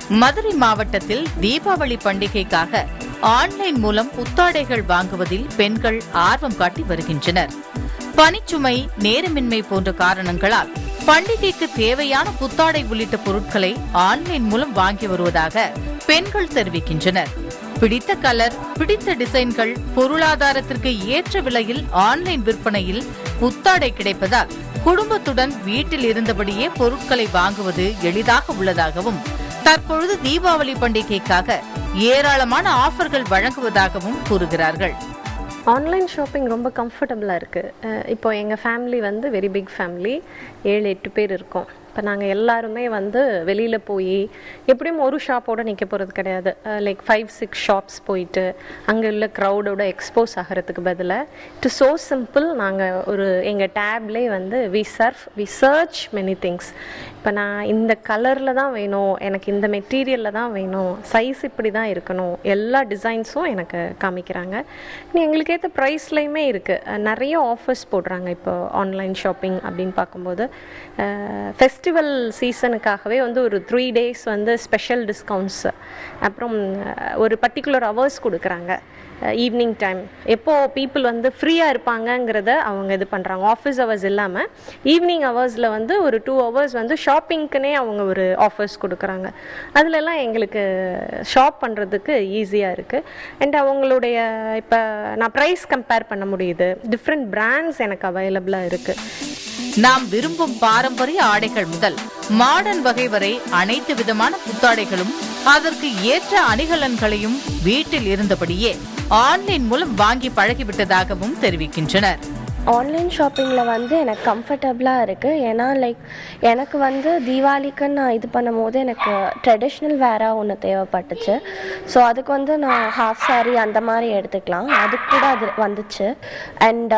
மதுரை மாவட்டத்தில் தீபாவளி பண்டிகைக்காக ஆன்லைன் மூலம் புத்தாடைகள் வாங்குவதில் பெண்கள் ஆர்வம் காட்டி வருகின்றனர் பனிச்சுமை நேரமின்மை போன்ற காரணங்களால் பண்டிகைக்கு தேவையான புத்தாடை உள்ளிட்ட பொருட்களை ஆன்லைன் மூலம் வாங்கி வருவதாக பெண்கள் தெரிவிக்கின்றனர் பிடித்த கலர் பிடித்த டிசைன்கள் பொருளாதாரத்திற்கு ஏற்ற விலையில் ஆன்லைன் விற்பனையில் புத்தாடை கிடைப்பதால் குடும்பத்துடன் வீட்டில் இருந்தபடியே பொருட்களை வாங்குவது எளிதாக உள்ளதாகவும் தற்பொழுது தீபாவளி பண்டிகைக்காக ஏராளமான ஆஃபர்கள் வழங்குவதாகவும் கூறுகிறார்கள் ஆன்லைன் ஷாப்பிங் ரொம்ப கம்ஃபர்டபுளாக இருக்குது இப்போ எங்கள் ஃபேமிலி வந்து வெரி பிக் ஃபேமிலி ஏழு எட்டு பேர் இருக்கோம் இப்போ நாங்கள் எல்லாருமே வந்து வெளியில் போய் எப்படியும் ஒரு ஷாப்போட நிற்க போகிறது கிடையாது லைக் ஃபைவ் சிக்ஸ் ஷாப்ஸ் போயிட்டு அங்கே உள்ள க்ரௌடோட எக்ஸ்போஸ் ஆகிறதுக்கு பதிலாக டு ஸோ சிம்பிள் நாங்கள் ஒரு எங்கள் டேப்லேயே வந்து we surf we search many things இப்போ நான் இந்த கலரில் தான் வேணும் எனக்கு இந்த மெட்டீரியலில் தான் வேணும் சைஸ் இப்படி தான் இருக்கணும் எல்லா டிசைன்ஸும் எனக்கு காமிக்கிறாங்க நீ எங்களுக்கு ஏற்ற ப்ரைஸ்லையுமே இருக்குது நிறைய ஆஃபர்ஸ் போடுறாங்க இப்போ ஆன்லைன் ஷாப்பிங் அப்படின்னு பார்க்கும்போது ஃபெஸ்டிவல் சீசனுக்காகவே வந்து ஒரு த்ரீ டேஸ் வந்து ஸ்பெஷல் டிஸ்கவுண்ட்ஸ் அப்புறம் அஹ், ஒரு பர்டிகுலர் ஹவர்ஸ் கொடுக்குறாங்க ஈவினிங் டைம் எப்போ பீப்புள் வந்து ஃப்ரீயாக இருப்பாங்கங்கிறத அவங்க இது பண்ணுறாங்க ஆஃபீஸ் ஹவர்ஸ் இல்லாமல் ஈவினிங் ஹவர்ஸில் வந்து ஒரு டூ ஹவர்ஸ் வந்து ஷாப்பிங்க்குனே அவங்க ஒரு ஆஃபர்ஸ் கொடுக்குறாங்க அதுலலாம் எங்களுக்கு ஷாப் பண்ணுறதுக்கு ஈஸியாக இருக்குது அண்ட் அவங்களுடைய இப்போ நான் ப்ரைஸ் கம்பேர் பண்ண முடியுது டிஃப்ரெண்ட் பிராண்ட்ஸ் எனக்கு அவைலபிளாக இருக்குது நாம் விரும்பும் பாரம்பரிய ஆடைகள் முதல் மாடர்ன் வகை வரை அனைத்து விதமான புத்தாடைகளும் அதற்கு ஏற்ற அணிகலன்களையும் வீட்டில் இருந்தபடியே ஆன்லைன் மூலம் வாங்கி பழகிவிட்டதாகவும் தெரிவிக்கின்றனர் ஆன்லைன் ஷாப்பிங்கில் வந்து எனக்கு கம்ஃபர்டபுளாக இருக்குது ஏன்னா லைக் எனக்கு வந்து தீபாவளிக்கு நான் இது பண்ணும்போது எனக்கு ட்ரெடிஷ்னல் வேராக ஒன்று தேவைப்பட்டுச்சு ஸோ அதுக்கு வந்து நான் ஹாஃப் saree அந்த மாதிரி எடுத்துக்கலாம் அதுக்கு கூட அது வந்துச்சு அண்ட்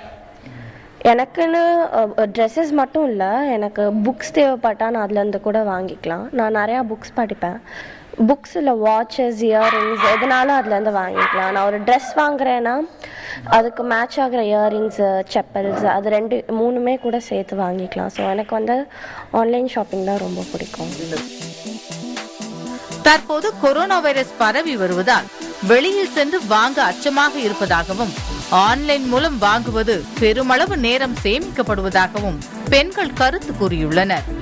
எனக்குன்னு ட்ரெஸ்ஸஸ் மட்டும் இல்லை எனக்கு புக்ஸ் தேவைப்பட்டா நான் அதுலேருந்து கூட வாங்கிக்கலாம் நான் நிறையா புக்ஸ் படிப்பேன் புக்ஸ் இல்லை வாட்சஸ் இயரிங்ஸ் எதுனாலும் அதுலேருந்து வாங்கிக்கலாம் நான் ஒரு ட்ரெஸ் வாங்குறேன்னா அதுக்கு மேட்ச் ஆகிற இயரிங்ஸு செப்பல்ஸ் அது ரெண்டு மூணுமே கூட சேர்த்து வாங்கிக்கலாம் ஸோ எனக்கு வந்து ஆன்லைன் ஷாப்பிங் தான் ரொம்ப பிடிக்கும் தற்போது கொரோனா வைரஸ் பரவி வருவதால் வெளியில் சென்று வாங்க அச்சமாக இருப்பதாகவும் ஆன்லைன் மூலம் வாங்குவது பெருமளவு நேரம் சேமிக்கப்படுவதாகவும் பெண்கள் கருத்து கூறியுள்ளனர்